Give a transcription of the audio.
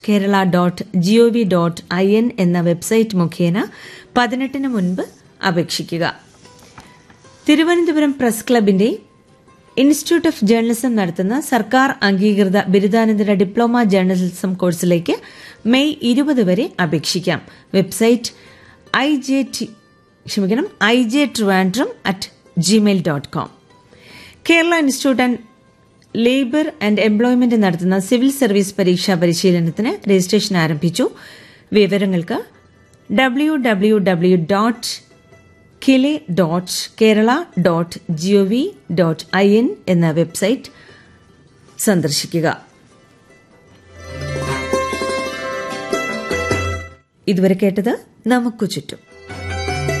Kerala dot gov dot I N എന്ന website മുഖേന പതിനെട്ടിന് മുൻപ് അപേക്ഷിക്കുക തിരുവനന്തപുരം പ്രസ് ക്ലബിന്റെ ഇൻസ്റ്റിറ്റ്യൂട്ട് ഓഫ് ജേർണലിസം നടത്തുന്ന സർക്കാർ അംഗീകൃത ബിരുദാനന്തര ഡിപ്ലോമ ജേർണലിസം കോഴ്സിലേക്ക് മെയ് ഇരുപത് വരെ അപേക്ഷിക്കാം വെബ്സൈറ്റ് ഐ ജെ ടി ക്ഷമിക്കണം I J Trivandrum at Gmail dot com Kerala institute and labour and employment നടത്തുന്ന സിവിൽ സർവീസ് പരീക്ഷാ പരിശീലനത്തിന് രജിസ്ട്രേഷൻ ആരംഭിച്ചു വിവരങ്ങൾക്ക് W W W dot KILE dot Kerala dot gov dot I N എന്ന വെബ്സൈറ്റ് സന്ദർശിക്കുക ഇതുവരെ കേട്ടത് നമുക്ക് ചുറ്റും